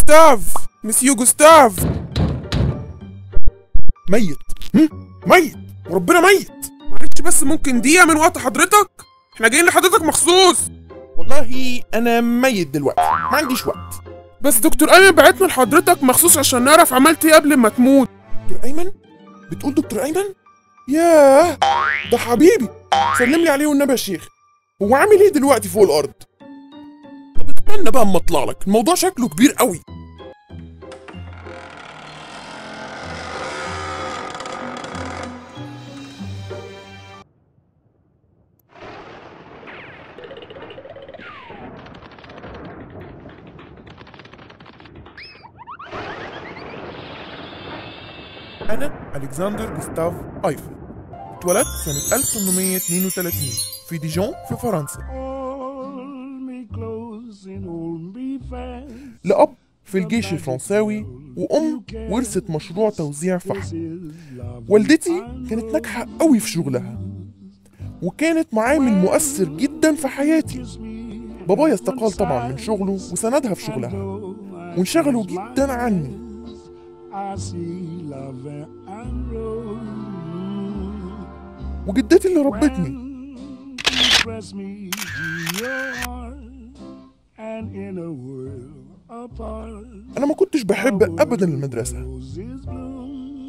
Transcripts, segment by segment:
جوستاف مسيو جوستاف ميت هم؟ ميت وربنا ميت معلش بس ممكن دقيقة من وقت حضرتك احنا جايين لحضرتك مخصوص والله انا ميت دلوقتي ما عنديش وقت بس دكتور ايمن بعتنا لحضرتك مخصوص عشان نعرف عملت ايه قبل ما تموت دكتور ايمن بتقول دكتور ايمن ياه ده حبيبي سلم لي عليه والنبي يا شيخ هو عامل ايه دلوقتي فوق الارض طب استنى بقى اما اطلع لك الموضوع شكله كبير قوي أنا ألكسندر جوستاف أيفل اتولدت سنة 1832 في ديجون في فرنسا Hold me close and hold me fast. لأب في الجيش الفرنساوي وأم ورثت مشروع توزيع فحم Is love والدتي كانت ناجحة قوي في شغلها وكانت معامل مؤثر جدا في حياتي بابايا استقال طبعا من شغله وسندها في شغلها وانشغلوا جدا عني I see love and rose. وجدتي اللي ربتني Press me to your heart and in a world apart. أنا ما كنتش بحب أبدا المدرسة Roses bloom.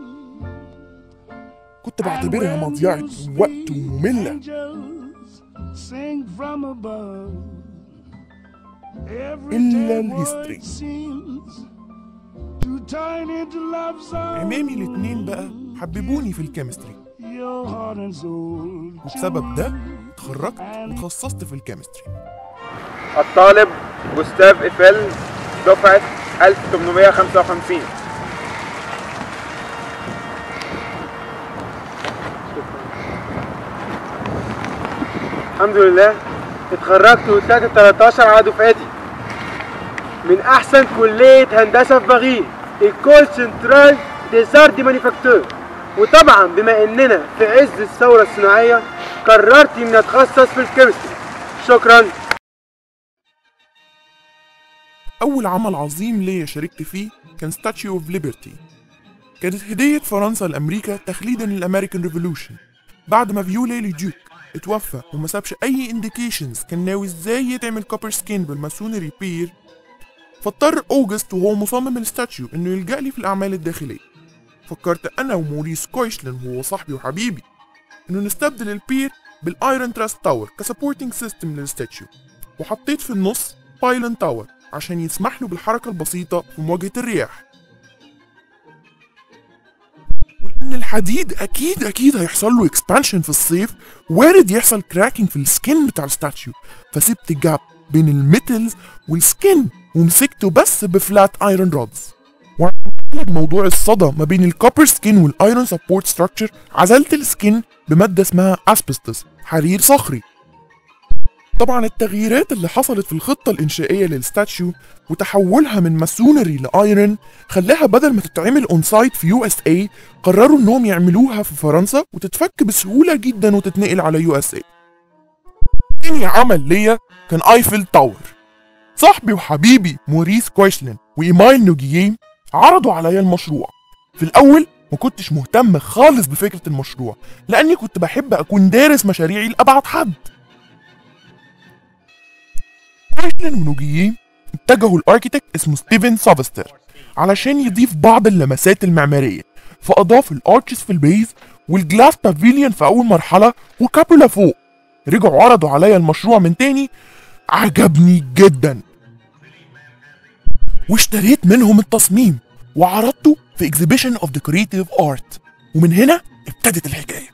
كنت بعتبرها مضيعة وقت ومملة Angels sing from above. Every إلا day الهيستوري. void seems to turn into love song. عمامي الاتنين بقى حببوني في الكيمستري Your heart and soul. وبسبب ده اتخرجت وتخصصت في الكيمستري الطالب جوستاف ايفل دفعة 1855 الحمد لله اتخرجت وطلعت 13 على دفعتي من احسن كلية هندسة في بغير ايكول سنترال ديزار دي مانيفاكتور وطبعا بما اننا في عز الثورة الصناعية قررت اني اتخصص في الكيمستري شكرا أول عمل عظيم ليا شاركت فيه كان ستاتيو اوف ليبرتي كانت هدية فرنسا لأمريكا تخليدا للأمريكان ريفولوشن بعد ما فيولي لي اتوفى وما سابش أي انديكيشنز كان ناوي ازاي يتعمل كوبر سكين بالماسونري بير فاضطر أوجست وهو مصمم الستاتيو إنه يلجأ لي في الأعمال الداخلية فكرت أنا وموريس كويشلن وهو صاحبي وحبيبي إنه نستبدل البير بالايرون تراست تاور كسبورتنج سيستم للستاتيو وحطيت في النص بايلون تاور عشان يسمح له بالحركة البسيطة في مواجهة الرياح ولأن الحديد أكيد أكيد هيحصل له اكسبانشن في الصيف وارد يحصل كراكنج في السكين بتاع الستاتيو فسبت جاب بين الميتلز والسكين ومسكته بس بفلات ايرون رودز وعشان أعالج موضوع الصدى ما بين الكوبر سكين والايرون سبورت ستراكشر عزلت السكين بمادة اسمها اسبستس حرير صخري طبعا التغييرات اللي حصلت في الخطة الإنشائية للستاتيو وتحولها من ماسونري لأيرون خلاها بدل ما تتعمل اون سايت في يو اس اي قرروا انهم يعملوها في فرنسا وتتفك بسهولة جدا وتتنقل على يو اس اي تاني عمل ليا كان ايفل تاور صاحبي وحبيبي موريس كويشلن وايمايل نوجييه عرضوا عليا المشروع في الاول ما كنتش مهتم خالص بفكرة المشروع لاني كنت بحب اكون دارس مشاريعي لابعد حد كويشلن ونوجييه اتجهوا الاركيتكت اسمه ستيفن سافستر علشان يضيف بعض اللمسات المعمارية فأضاف الارتشز في البيز والجلاس بافيليون في أول مرحلة وكابولا فوق رجعوا عرضوا عليا المشروع من تاني عجبني جدا واشتريت منهم التصميم وعرضته في Exhibition of Decorative Art ومن هنا ابتدت الحكاية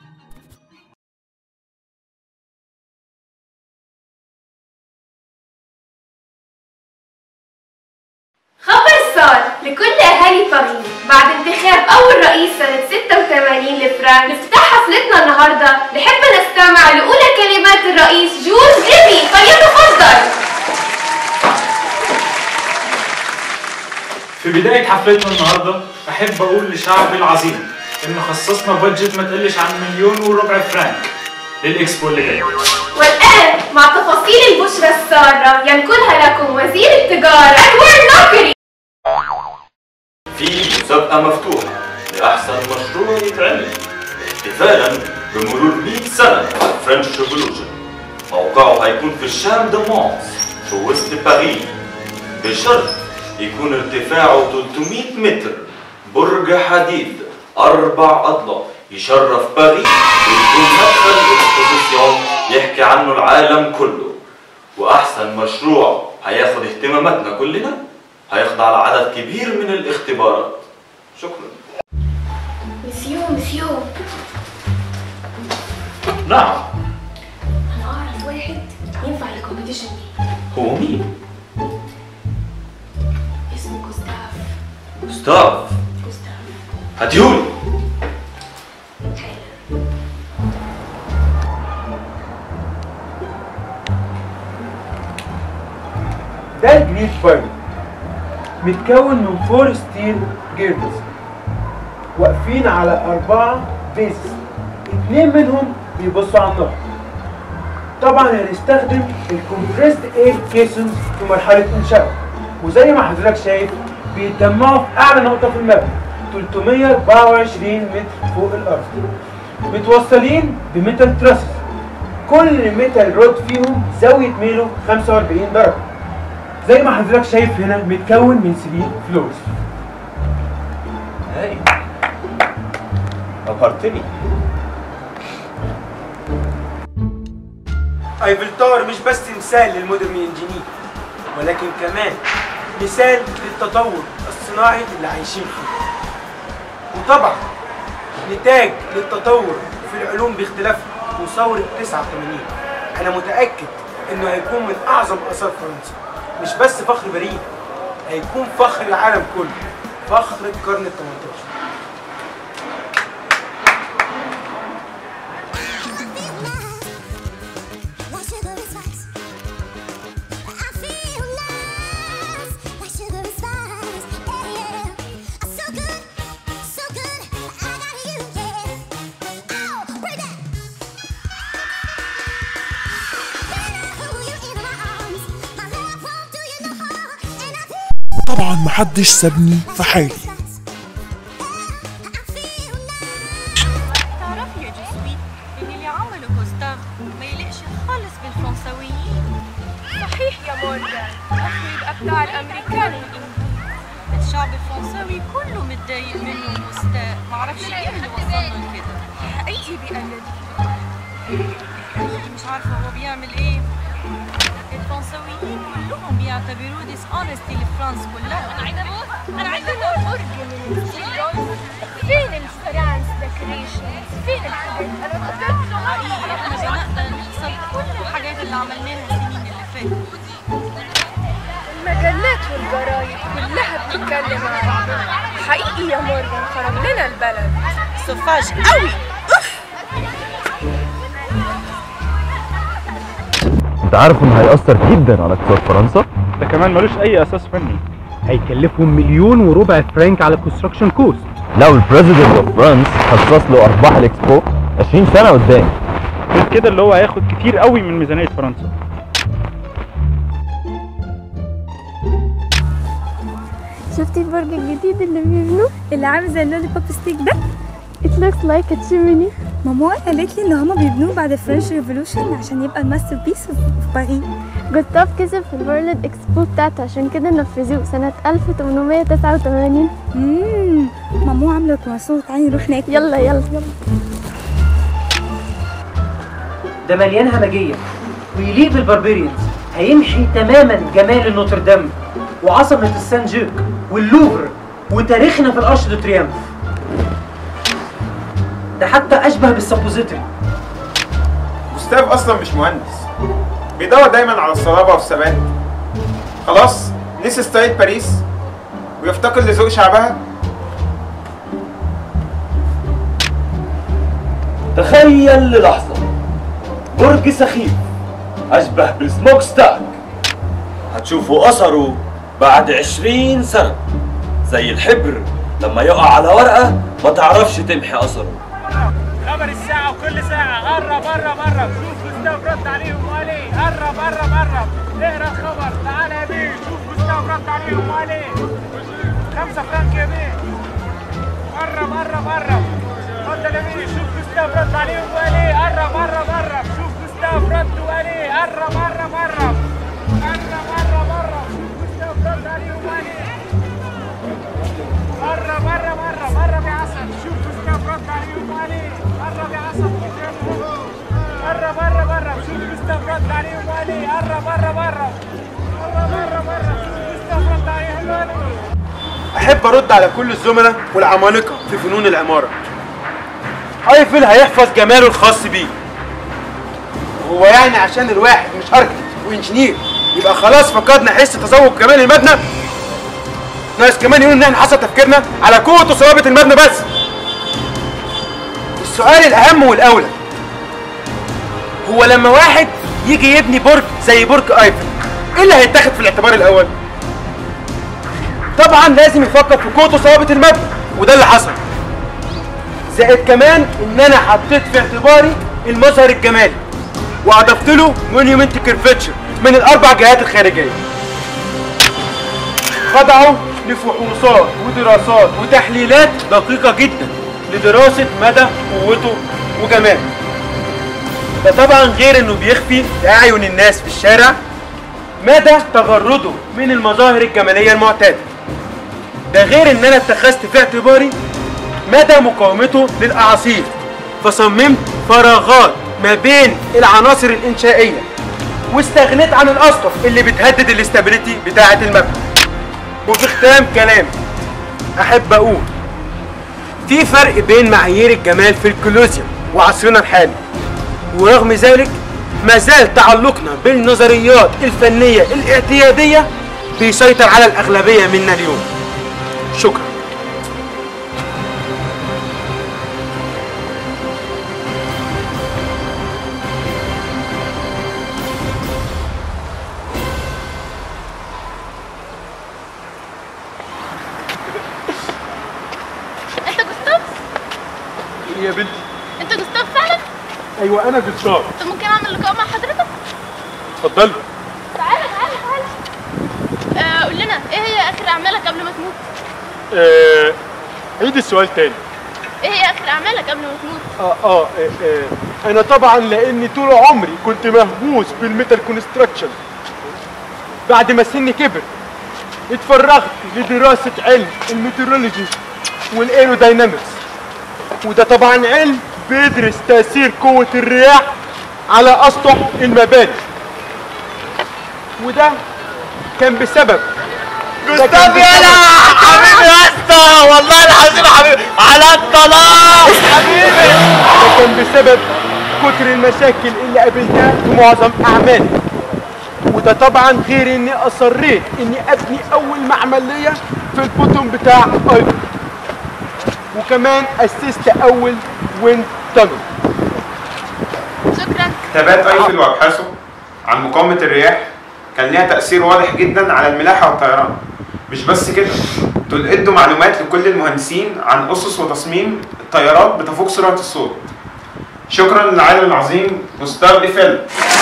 خبر صار لكل اهالي طريق بعد انتخاب اول رئيس سنه 86 لفرنسا لافتتاح حفلتنا النهارده نحب نستمع لاولى كلمات الرئيس جورج ايمي فليتفضل في بداية حفلتنا النهاردة أحب أقول لشعبي العظيم إن خصصنا بادجت ما تقلش عن مليون وربع فرنك للإكسبو اللي جاي والان مع تفاصيل البشرى الساره ينقلها لكم وزير التجاره ادوارد نوكري في مسابقة مفتوحة لأحسن مشروع يتعمل احتفالا بمرور 100 سنة على الفرنش ريفولوشن موقعه هيكون في الشام دو مونس في وسط باريس بشرط يكون ارتفاعه 300 متر برج حديد أربع أضلاع يشرف باريس ويكون مدخل اكسبوزيسيون يحكي عنه العالم كله وأحسن مشروع هياخد اهتماماتنا كلنا هيخضع لعدد كبير من الاختبارات شكرا مسيو مسيو نعم انا اعرف واحد ينفع الكومبيتيشن دي هو مين؟ اسمه جوستاف جوستاف جوستاف هاتيولي حالا ده الجريد بايلوت متكون من فور ستيل جيردز واقفين على أربعة بيسز اتنين منهم بيبصوا على النهر طبعا هنستخدم الكومبريسد اير كيسنز في مرحلة إنشائه وزي ما حضرتك شايف بيتجمعوا في أعلى نقطة في المبنى 324 متر فوق الأرض متوصلين بميتال تراسز كل ميتال رود فيهم زاوية ميله 45 درجة زي ما حضرتك شايف هنا متكون من 3 فلورز هاي أبهرتني ايفل تاور مش بس مثال للمودرن انجينير ولكن كمان مثال للتطور الصناعي اللي عايشين فيه وطبعا نتاج للتطور في العلوم باختلافها وثورة 89 انا متأكد انه هيكون من اعظم اثار فرنسا مش بس فخر بريد هيكون فخر العالم كله فخر القرن ال 18 Like sugar and spice. I feel nice. Like sugar and spice. Yeah, yeah. So good, so good. I got you, yeah. Oh, bring that. When I hold you in my arms, my love won't do you no harm, and I feel طبعا محدش سابني في حالي nice. I feel تعرفي يا جسوي ان اللي عمله كوستاف ما يليقش خالص بالفرنساويين صحيح يا مورجان اخي يبقى بتاع الامريكان والانجليز الشعب الفرنساوي كله متضايق منه ومستاء معرفش ايه اللي وصلنا لكده حقيقي بيقلد حقيقي مش عارفه هو بيعمل ايه الفرنساويين كلهم بيعتبروه ديس اونستي لفرانس كلها انا عايزه اموت انا عايزه اموت برج من الستيرويد فين الفرانس ديكوريشنز فين الحاجات انا كنت حقيقي احنا بدأنا نخسر كل الحاجات اللي عملناها السنين اللي فاتت المجلات والجرايد كلها بتتكلم عن بعضها حقيقي يا مورجان خرب لنا البلد سفاج قوي انت عارف انه هيأثر جدا على اقتصاد فرنسا ده كمان ملوش اي اساس فني هيكلفهم مليون وربع فرانك على الكونستراكشن كوست لو البريزيدنت اوف فرانس خصص له ارباح الاكسبو 20 سنه قدام غير كده اللي هو هياخد كتير قوي من ميزانيه فرنسا شفتي البرج الجديد اللي بيبنوه اللي عامل زي اللولي بوب ستيك ده it looks like a chimney ماما قالت لي ان هما بيبنوه بعد الفرنش ريفولوشن عشان يبقى الماستر بيس في في باريس جوستاف كسب في الورلد اكسبو بتاعته عشان كده نفذوه سنة 1889 امم ماما عامله كرواسون تعالي نروح ناكل يلا يلا ده مليان همجية ويليق بالبربريانز هيمحي تماما جمال النوتردام وعظمة السان جوك واللوفر وتاريخنا في الارش دو تريامف ده حتى اشبه بالسبوزيتوري جوستاف اصلا مش مهندس بيدور دايما على الصلابه والثبات خلاص نسي ستايل باريس ويفتقد لذوق شعبها تخيل للحظة برج سخيف أشبه بالسموك ستاك هتشوفوا أثره بعد عشرين سنة زي الحبر لما يقع على ورقة ما تعرفش تمحي أثره خبر الساعة وكل ساعة قرب قرب قرب شوف جوستاف رد عليهم وقال ايه قرب قرب قرب اقرا الخبر تعالى يا بيه شوف جوستاف رد عليهم وقال ايه خمسة فرانك يا بيه قرب قرب قرب اتفضل يا بيه شوف جوستاف رد عليه وقال ايه قرب قرب قرب شوف جوستاف رد وقال ايه قرب قرب قرب قرب قرب قرب شوف جوستاف رد عليه وقال ايه قرب قرب قرب قرب يا عسل شوف جوستاف رد عليه وقال ايه قرب يا عسل قرب قرب قرب شوف جوستاف رد عليه وقال ايه قرب قرب قرب قرب قرب قرب شوف جوستاف رد عليه وقال ايه احب ارد على كل الزملاء والعمالقه في فنون العماره ايفل هيحفظ جماله الخاص بيه هو يعني عشان الواحد مش اركتكت وانجينير يبقى خلاص فقدنا حس تذوق جمال المبنى ناس كمان يقولوا ان احنا حصل تفكيرنا على قوه وصلابه المبنى بس السؤال الاهم والاولى هو لما واحد يجي يبني برج زي برج ايفل ايه اللي هيتاخد في الاعتبار الاول طبعا لازم يفكر في قوه وصلابه المبنى وده اللي حصل زائد كمان ان انا حطيت في اعتباري المظهر الجمالي واضفت له مونيومنت كيرفتشر من الاربع جهات الخارجيه خضعوا لفحوصات ودراسات وتحليلات دقيقه جدا لدراسه مدى قوته وجماله ده طبعا غير انه بيخفي لاعين الناس في الشارع مدى تغرده من المظاهر الجماليه المعتاده ده غير ان انا اتخذت في اعتباري مدى مقاومته للاعاصير فصممت فراغات ما بين العناصر الانشائيه واستغنيت عن الاسقف اللي بتهدد الاستابيليتي بتاعه المبنى وفي ختام كلامي احب اقول في فرق بين معايير الجمال في الكولوزيوم وعصرنا الحالي ورغم ذلك ما زال تعلقنا بالنظريات الفنيه الاعتياديه بيسيطر على الاغلبيه منا اليوم شكرا انت جوستاف يا بنتي انت جوستاف فعلا ايوه انا جوستاف طب ممكن اعمل لقاء مع حضرتك اتفضلي تعالى تعالى تعالى آه قول لنا ايه هي اخر اعمالك قبل ما تموت آه عيد السؤال تاني ايه هي اخر اعمالك قبل ما تموت اه اه آه، آه، انا طبعا لاني طول عمري كنت مهووس بالميتال كونستراكشن بعد ما سني كبر اتفرغت لدراسة علم الميترولوجي والايروداينامكس وده طبعا علم بيدرس تأثير قوة الرياح على أسطح المباني وده كان بسبب جوستاف يلا حبيبي يا اسطى والله العظيم حبيبي على الطلاق حبيبي ده كان بسبب كتر المشاكل اللي قابلتها في معظم اعمالي وده طبعا غير اني اصريت اني ابني اول معمل ليا في البوتوم بتاع ايفر وكمان اسست اول ويند تانل شكرا كتابات ايفل وابحاثه عن مقاومه الرياح كان ليها تاثير واضح جدا على الملاحه والطيران مش بس كده دول ادوا معلومات لكل المهندسين عن اسس وتصميم الطيارات بتفوق سرعه الصوت شكرا للعالم العظيم جوستاف ايفل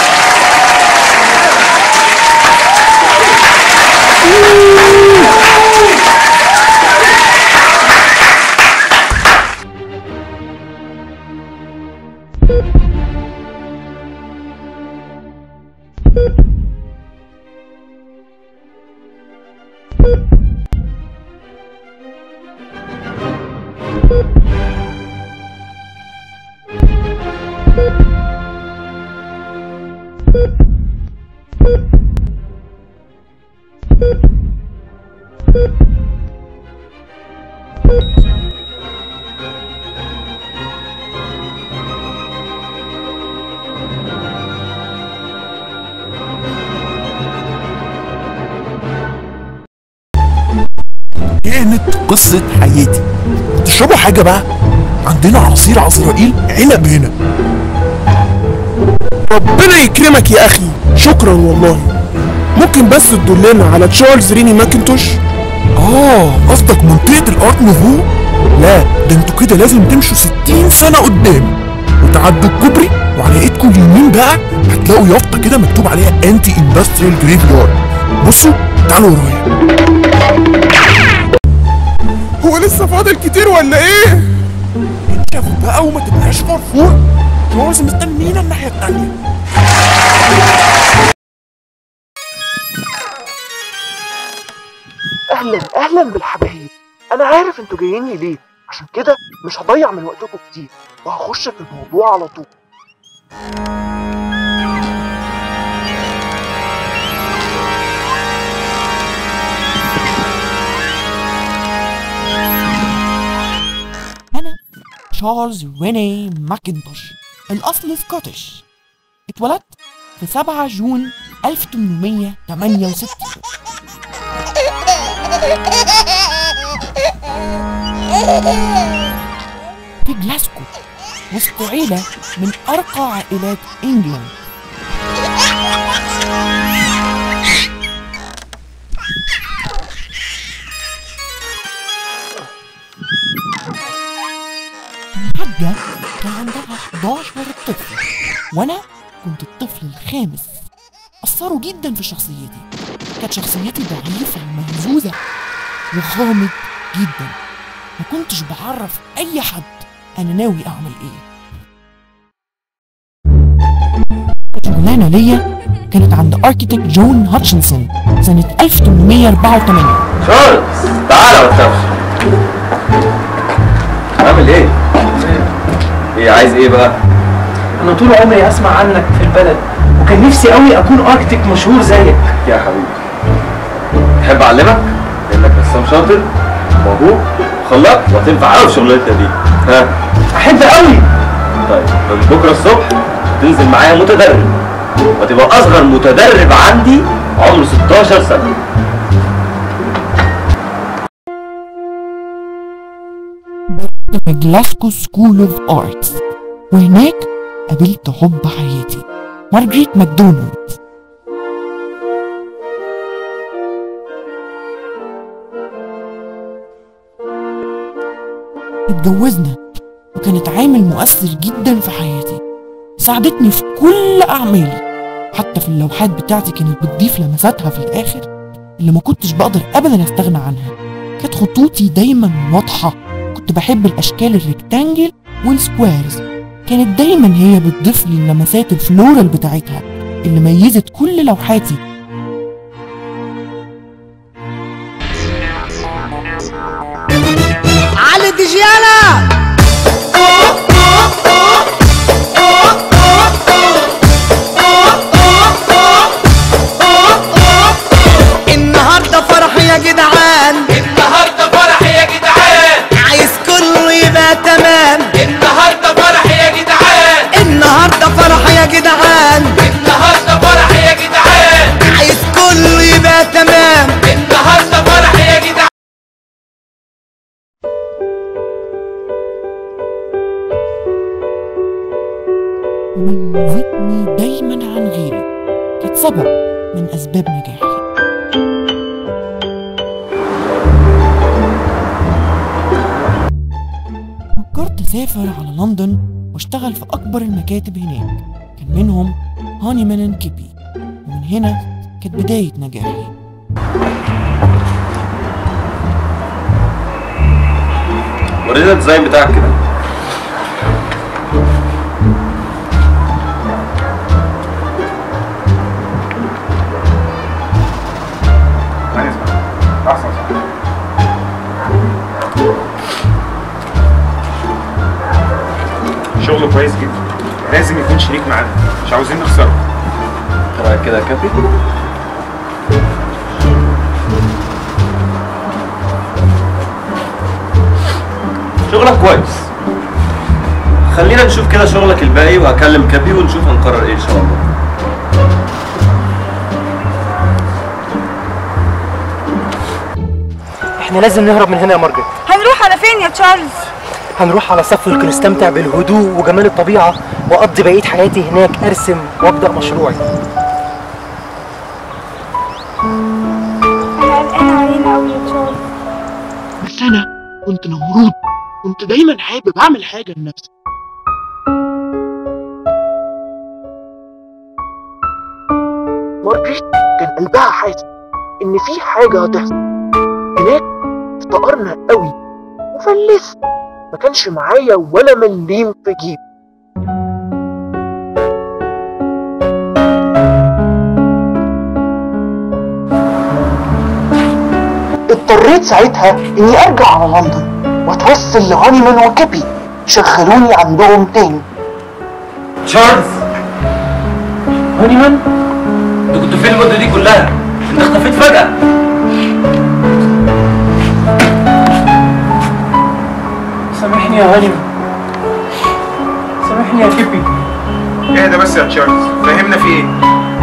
كانت قصة حياتي تشربوا حاجة بقى عندنا عصير عزرائيل عنب هنا ربنا يكرمك يا أخي شكرا والله ممكن بس تدلنا على تشارلز ريني ماكنتوش آه قصدك منطقة الأرت نوفو لا ده انتوا كده لازم تمشوا 60 سنة قدام وتعدوا الكوبري وعلى ايدكم اليمين بقى هتلاقوا يافطة كده مكتوب عليها انتي اندستريال جريف يارد بصوا تعالوا ورايا هو لسه فاضل كتير ولا ايه؟ انشف بقى وما تبقاش مرفوع جورج مستنينا الناحية التانية اهلا اهلا بالحبايب انا عارف انتوا جايين لي ليه عشان كده مش هضيع من وقتكم كتير وهخش في الموضوع على طول أنا تشارلز ريني ماكنتوش الأصل سكوتش اتولدت في 7 جون 1868 في جلاسكو وسط عيلة من أرقى عائلات إنجلاند حاجة كان عندها 11 طفل وأنا كنت الطفل الخامس أثروا جدا في شخصيتي كانت شخصيتي ضعيفة ومهزوزة وغامض جدا ما كنتش بعرف أي حد أنا ناوي أعمل إيه شغلانة ليا كانت عند اركيتكت جون هاتشنسون سنة 1884 تشارلز تعالى ما تخافش عامل ايه؟ ايه عايز ايه بقى؟ انا طول عمري اسمع عنك في البلد وكان نفسي قوي اكون اركتيك مشهور زيك يا حبيبي تحب اعلمك؟ لانك رسام شاطر موهوب وخلاق وهتنفع قوي في شغلتنا دي ها؟ احب قوي طيب من بكره الصبح تنزل معايا متدرب وتبقى اصغر متدرب عندي عمره 16 سنه في جلاسكو سكول اوف ارتس وهناك قابلت حب حياتي مارجريت ماكدونالد اتجوزنا وكانت عامل مؤثر جدا في حياتي ساعدتني في كل أعمالي حتى في اللوحات بتاعتي كانت بتضيف لمساتها في الآخر اللي ما كنتش بقدر أبدا أستغنى عنها كانت خطوطي دايما واضحة كنت بحب الأشكال الريكتانجل والسكويرز كانت دايما هي بتضيف لي اللمسات الفلورال بتاعتها اللي ميزت كل لوحاتي علي الدجيالة النهارده فرح يا جدعان النهارده فرح يا جدعان عايز كله يبقى تمام النهارده فرح يا جدعان النهارده فرح يا جدعان النهارده فرح يا جدعان عايز كله يبقى تمام النهارده فرح يا جدعان وميزتني دايما عن غيري كانت سبب من أسباب نجاحي فكرت أسافر على لندن واشتغل في أكبر المكاتب هناك كان منهم هانيمان اند كيبي ومن هنا كانت بداية نجاحي ورينا الديزاين بتاعك كده احسن صح شغله كويس جدا لازم يكون شريك معانا مش عاوزين نخسره رايك كده يا كابي شغلك كويس خلينا نشوف كده شغلك الباقي وهكلم كابي ونشوف هنقرر ايه ان شاء الله احنا لازم نهرب من هنا يا مارجريت هنروح على فين يا تشارلز هنروح على صفوك نستمتع بالهدوء وجمال الطبيعة وأقضي بقية حياتي هناك أرسم وأبدأ مشروعي انا قلقانه علينا قوي يا تشارلز بس أنا كنت نمرود كنت دايما حابب أعمل حاجة لنفسي مارجريت كان قلبها حاسس ان في حاجه هتحصل هناك افتقرنا قوي وفلست ما كانش معايا ولا مليم في جيب اضطريت ساعتها اني ارجع على لندن واتوسل لهانيمان وكابي شغلوني عندهم تاني تشارلز هونيمان انت كنت فين المده دي كلها انت اختفيت فجاه سامحني يا هانيمان سامحني يا كيبي اهدى بس يا تشارلز فهمنا في ايه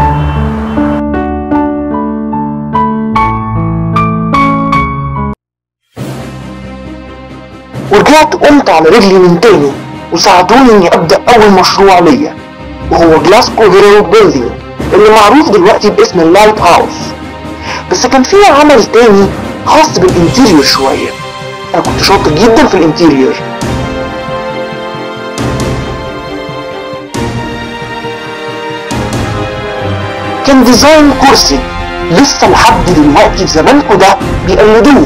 ورجعت قمت على رجلي من تاني وساعدوني اني ابدا اول مشروع ليا وهو جلاسكو هيرو بيلدينج اللي معروف دلوقتي باسم اللايت هاوس بس كان في عمل تاني خاص بالانتيريور شويه انا كنت شاطر جدا في الانتيريور كان ديزاين كرسي لسه لحد دلوقتي في زمانكو ده بيقلدوه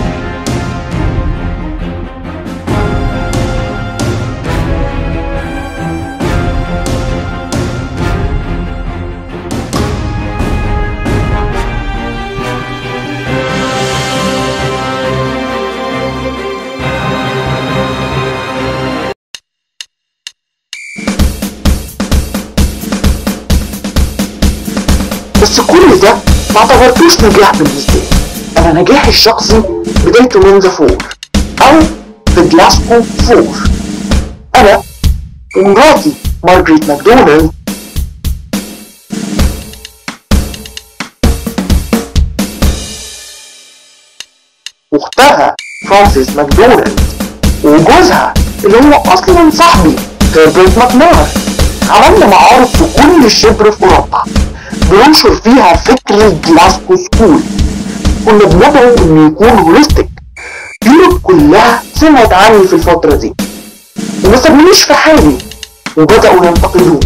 بس كل ده ما اعتبرتوش نجاح بالنسبة لي أنا نجاحي الشخصي بدايته من ذا فور أو ذا جلاسكو فور أنا ومراتي مارجريت ماكدونالد واختها فرانسيس ماكدونالد وجوزها اللي هو اصلا صاحبي هيربرت ماكنار عملنا معارض في كل شبر في اوروبا بننشر فيها فكر الجلاسكو سكول كنا بندعو انه يكون هوليستيك يوروب كلها سمعت عني في الفترة دي وما سابونيش في حالي وبدأوا ينتقدوني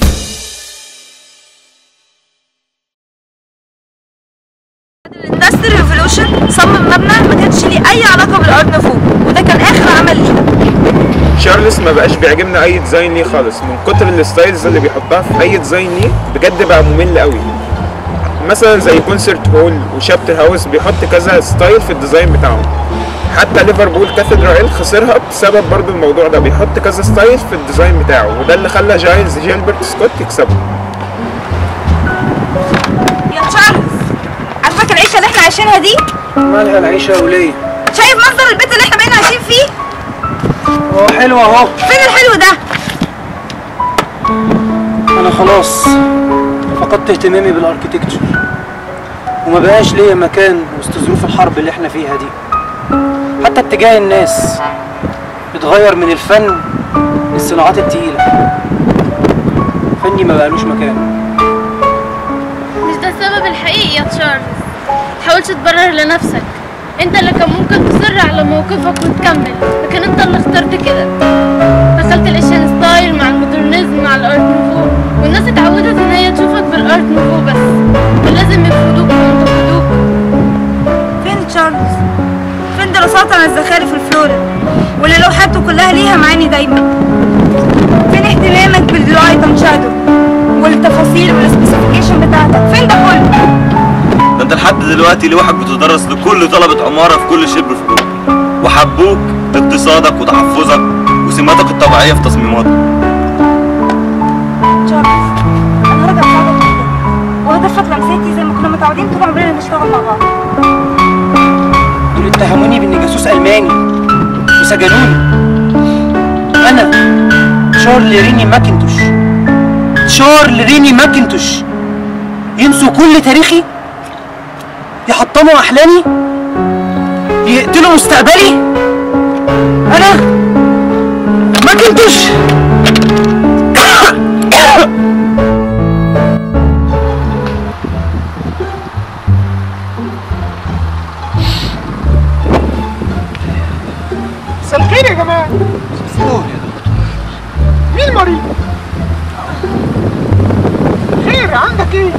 الاندستري ريفولوشن صمم مبنى ما كانش ليه اي علاقه بالارض نفوق وده كان اخر عمل ليه تشارلز ما بقاش بيعجبنا اي ديزاين ليه خالص من كتر الستايلز اللي بيحطها في اي ديزاين ليه بجد بقى ممل قوي مثلا زي كونسرت هول وشابتر هاوس بيحط كذا ستايل في الديزاين بتاعهم حتى ليفربول كاثيدرال خسرها بسبب برضو الموضوع ده بيحط كذا ستايل في الديزاين بتاعه وده اللي خلى جايلز جيلبرت سكوت يكسبه يا تشارلز عاجبك العيشه اللي احنا عايشينها دي مالها العيشه وليه شايف منظر البيت اللي احنا بقينا عايشين فيه هو حلو اهو فين الحلو ده انا خلاص فقدت اهتمامي بالاركيتكتشر وما بقاش ليا مكان وسط ظروف الحرب اللي احنا فيها دي حتى اتجاه الناس اتغير من الفن للصناعات التقيلة فني ما بقالوش مكان مش ده السبب الحقيقي يا تشارلز تحاولش تبرر لنفسك انت اللي كان ممكن تصر على موقفك وتكمل لكن انت اللي اخترت كده دخلت الاشيان ستايل مع المودرنزم مع الارت نوفو والناس اتعودت ان هي تشوفك بالارت نوفو بس ولازم يفقدوك وينتقدوك فين تشارلز فين دراسات عن الزخارف الفلورا واللي لوحاته كلها ليها معاني دايما فين اهتمامك باللايت اند شادو والتفاصيل والسبيسيفيكيشن بتاعتك فين ده كله ده انت لحد دلوقتي لوحك بتدرس لكل طلبة عمارة في كل شبر في اوروبا وحبوك لاقتصادك وتحفظك وسماتك الطبيعية في تصميماتك تشارلز انا راجع اساعدك جدا وهدفك لمساتي زي ما كنا متعودين طول عمرنا نشتغل مع بعض دول اتهموني باني جاسوس الماني وسجنوني انا شارل ريني ماكنتوش شارل ريني ماكنتوش ينسوا كل تاريخي يحطموا احلامي يقتلوا مستقبلي انا ماكنتوش مساء الخير يا جماعة مين مريض؟ خير عندك ايه؟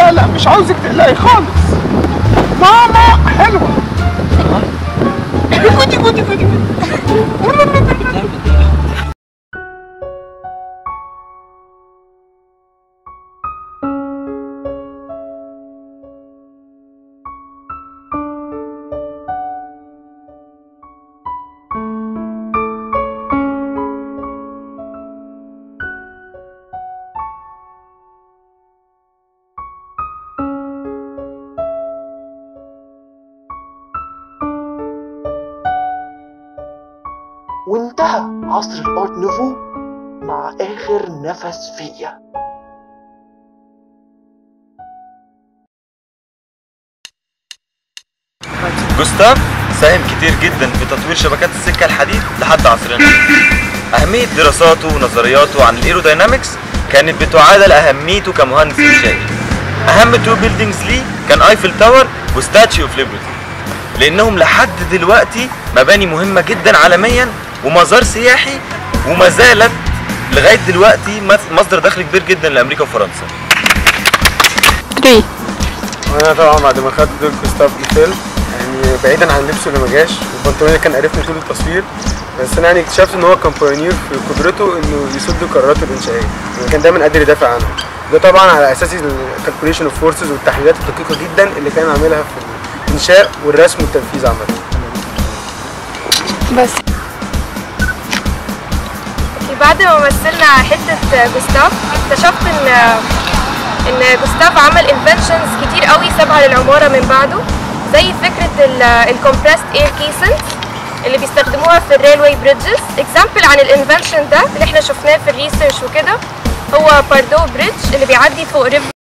لا لا مش عاوزك تقلقي خالص ماما حلوه كودي كودي كودي وانتهى عصر الارت نوفو مع اخر نفس فيا جوستاف ساهم كتير جدا في تطوير شبكات السكة الحديد لحد عصرنا أهمية دراساته ونظرياته عن الايروداينامكس كانت بتعادل أهميته كمهندس إنشائي أهم تو بيلدينجز ليه كان ايفل تاور وستاتشيو اوف ليبرتي لأنهم لحد دلوقتي مباني مهمة جدا عالميا ومزار سياحي وما زالت لغاية دلوقتي مص- مصدر دخل كبير جدا لأمريكا وفرنسا 3 وانا طبعا بعد ما خدت دور جوستاف ايفل يعني بعيدا عن لبسه اللي ما جاش والبنطلون اللي كان قرفني طول التصوير بس انا يعني اكتشفت ان هو كان بايونير في قدرته انه يصد قراراته الانشائيه يعني كان دايما قادر يدافع عنها ده طبعا على اساس الكالكوليشن اوف فورسز والتحليلات الدقيقه جدا اللي كان عاملها في الانشاء والرسم والتنفيذ عامه بس بعد ما مثلنا حتة جوستاف اكتشفت ان ان جوستاف عمل انفنشنز كتير قوي سابها للعمارة من بعده زي فكرة الكومبريست اير كيسنت اللي بيستخدموها في الريلوي بريدجز اكزامبل عن الانفنشن ده اللي احنا شفناه في الريسيرش وكده هو باردو بريدج اللي بيعدي فوق ريفر